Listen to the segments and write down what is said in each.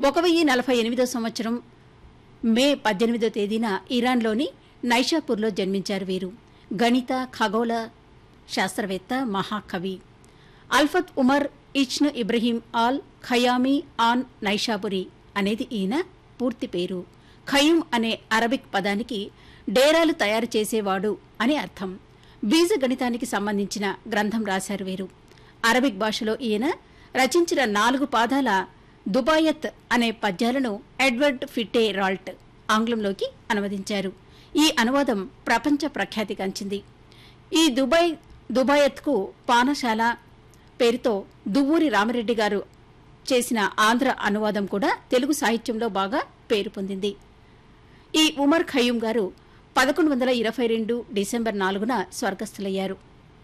ఒక వెయ్యి నలభై ఎనిమిదో సంవత్సరం మే పద్దెనిమిదో తేదీన ఇరాన్లోని నైషాపూర్లో జన్మించారు వీరు గణిత ఖగోళ శాస్త్రవేత్త మహాకవి అల్ఫత్ Umar ibn Ibrahim al Khayyami ఆన్ నైషాపురి అనేది ఈయన పూర్తి పేరు ఖయూమ్ అనే అరబిక్ పదానికి డేరాలు తయారు చేసేవాడు అని అర్థం బీజ గణితానికి సంబంధించిన గ్రంథం రాశారు వీరు అరబిక్ భాషలో ఈయన రచించిన నాలుగు పాదాల దుబాయత్ అనే పద్యాలను ఎడ్వర్డ్ ఫిట్టే రాల్ట్ ఆంగ్లంలోకి అనువదించారు ఈ అనువాదం ప్రపంచ ప్రఖ్యాతిగాంచింది ఈ దుబాయ్ దుబాయత్కు పానశాల పేరుతో దువ్వూరి రామరెడ్డి గారు చేసిన ఆంధ్ర అనువాదం కూడా తెలుగు సాహిత్యంలో బాగా పేరు పొందింది ఈ ఉమర్ ఖయ్యూం గారు పదకొండు వందల ఇరవై రెండు డిసెంబర్ నాలుగున స్వర్గస్థులయ్యారు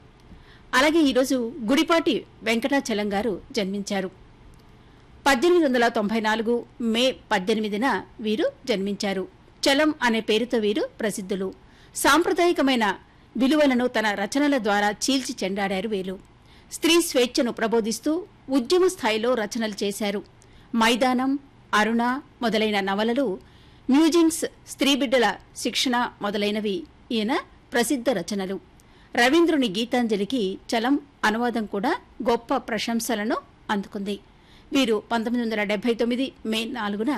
అలాగే ఈరోజు గుడిపాటి వెంకటాచలం గారు జన్మించారు పద్దెనిమిది వందల తొంభై నాలుగు మే పద్దెనిమిదిన వీరు జన్మించారు చలం అనే పేరుతో వీరు ప్రసిద్ధులు సాంప్రదాయకమైన విలువలను తన రచనల ద్వారా చీల్చి చెండాడారు వీరు స్త్రీ స్వేచ్ఛను ప్రబోధిస్తూ ఉద్యమ స్థాయిలో రచనలు చేశారు మైదానం అరుణ మొదలైన నవలలు మ్యూజిన్స్ స్త్రీ బిడ్డల శిక్షణ మొదలైనవి ఈయన ప్రసిద్ధ రచనలు రవీంద్రుని గీతాంజలికి చలం అనువాదం కూడా గొప్ప ప్రశంసలను అందుకుంది వీరు పంతొమ్మిది వందల డెబ్బై తొమ్మిది మే నాలుగున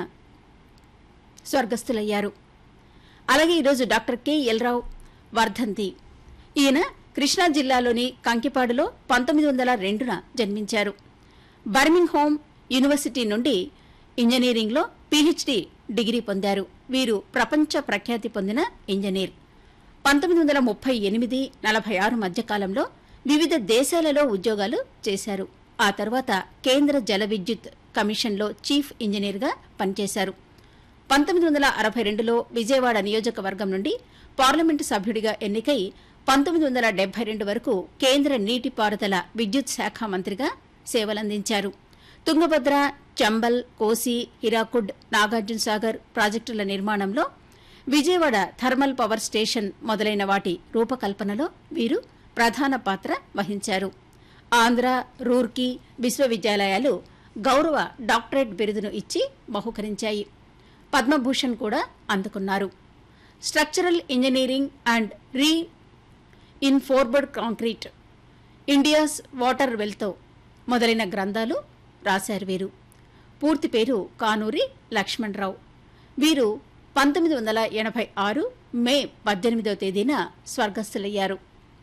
స్వర్గస్థులయ్యారు అలాగే ఈరోజు డాక్టర్ కె ఎల్రావు వర్ధంతి ఈయన కృష్ణా జిల్లాలోని కంకిపాడులో పంతొమ్మిది వందల రెండున జన్మించారు బర్మింగ్ హోమ్ యూనివర్సిటీ నుండి ఇంజనీరింగ్లో పీహెచ్డీ డిగ్రీ పొందారు వీరు ప్రపంచ ప్రఖ్యాతి పొందిన ఇంజనీర్ పంతొమ్మిది వందల ముప్పై ఎనిమిది నలభై ఆరు మధ్యకాలంలో వివిధ దేశాలలో ఉద్యోగాలు చేశారు ఆ తర్వాత కేంద్ర జల విద్యుత్ కమిషన్లో చీఫ్ ఇంజనీర్గా పనిచేశారు పంతొమ్మిది వందల అరవై రెండులో విజయవాడ నియోజకవర్గం నుండి పార్లమెంటు సభ్యుడిగా ఎన్నికై పంతొమ్మిది వందల డెబ్బై రెండు వరకు కేంద్ర నీటిపారుదల విద్యుత్ శాఖ మంత్రిగా సేవలందించారు తుంగభద్ర చంబల్ కోసి హిరాకుడ్ నాగార్జున సాగర్ ప్రాజెక్టుల నిర్మాణంలో విజయవాడ థర్మల్ పవర్ స్టేషన్ మొదలైన వాటి రూపకల్పనలో వీరు ప్రధాన పాత్ర వహించారు ఆంధ్ర రూర్కీ విశ్వవిద్యాలయాలు గౌరవ డాక్టరేట్ బిరుదును ఇచ్చి బహుకరించాయి పద్మభూషణ్ కూడా అందుకున్నారు structural engineering and reinforced concrete India's water వెల్తో మొదలైన గ్రంథాలు రాశారు వీరు పూర్తి పేరు కానూరి లక్ష్మణరావు వీరు పంతొమ్మిది వందల ఎనభై ఆరు మే పద్దెనిమిదవ తేదీన స్వర్గస్థులయ్యారు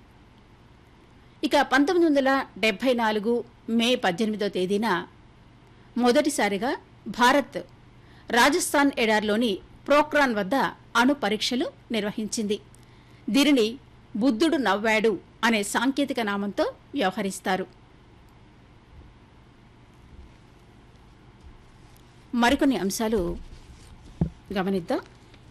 ఇక పంతొమ్మిది వందల డెబ్బై నాలుగు మే పద్దెనిమిదవ తేదీన మొదటిసారిగా భారత్ రాజస్థాన్ ఎడార్లోని ప్రోక్రాన్ వద్ద అణు పరీక్షలు నిర్వహించింది దీనిని బుద్ధుడు నవ్వాడు అనే సాంకేతిక నామంతో వ్యవహరిస్తారు మరికొన్ని అంశాలు గమనిద్దాం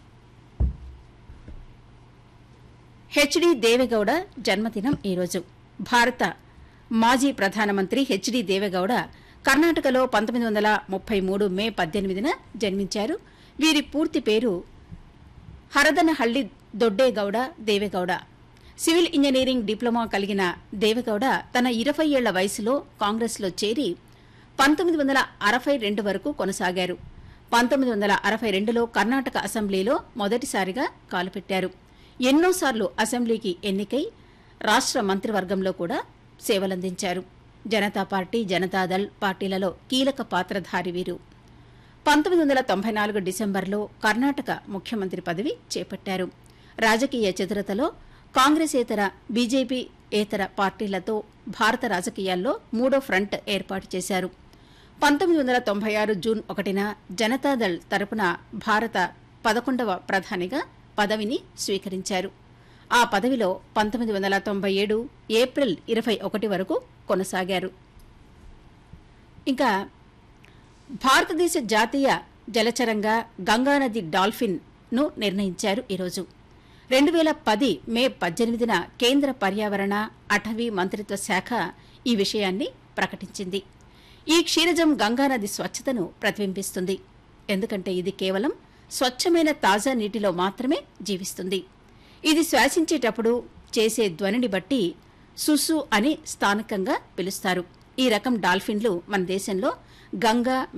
హెచ్డి దేవెగౌడ జన్మదినం ఈరోజు భారత మాజీ ప్రధానమంత్రి హెచ్డి దేవెగౌడ కర్ణాటకలో పంతొమ్మిది వందల ముప్పై మూడు మే పద్దెనిమిదిన జన్మించారు వీరి పూర్తి పేరు Haradanahalli Doddegowda Deve Gowda civil engineering diploma కలిగిన దేవెగౌడ తన ఇరవై ఏళ్ల వయసులో కాంగ్రెస్లో చేరి పంతొమ్మిది వందల అరవై రెండు వరకు కొనసాగారు పంతొమ్మిది వందల అరవై రెండులో కర్ణాటక అసెంబ్లీలో మొదటిసారిగా కాలుపెట్టారు ఎన్నోసార్లు అసెంబ్లీకి ఎన్నికై రాష్ట్ర మంత్రివర్గంలో కూడా సేవలందించారు జనతా పార్టీ జనతాదళ్ పార్టీలలో కీలక పాత్రధారి వీరు పంతొమ్మిది వందల తొంభై నాలుగు డిసెంబర్లో కర్ణాటక ముఖ్యమంత్రి పదవి చేపట్టారు రాజకీయ చతురతలో కాంగ్రెసేతర బీజేపీ ఏతర పార్టీలతో భారత రాజకీయాల్లో మూడో ఫ్రంట్ ఏర్పాటు చేశారు పంతొమ్మిది వందల తొంభై ఆరు జూన్ ఒకటిన జనతాదళ్ తరపున భారత పదకొండవ ప్రధానిగా పదవిని స్వీకరించారు ఆ పదవిలో పంతొమ్మిది వందల తొంభై ఏడు ఏప్రిల్ ఇరవై ఒకటి వరకు కొనసాగారు ఇంకా భారతదేశ జాతీయ జలచరంగా గంగానది డాల్ఫిన్ ను నిర్ణయించారు ఈరోజు రెండు వేల పది మే పద్దెనిమిదిన కేంద్ర పర్యావరణ అటవీ మంత్రిత్వ శాఖ ఈ విషయాన్ని ప్రకటించింది ఈ క్షీరజం గంగానది స్వచ్ఛతను ప్రతిబింబిస్తుంది ఎందుకంటే ఇది కేవలం స్వచ్ఛమైన తాజా నీటిలో మాత్రమే జీవిస్తుంది ఇది శ్వాసించేటప్పుడు చేసే ధ్వనిని బట్టి సుసు అని స్థానికంగా పిలుస్తారు ఈ రకం డాల్ఫిన్లు మన దేశంలో గంగా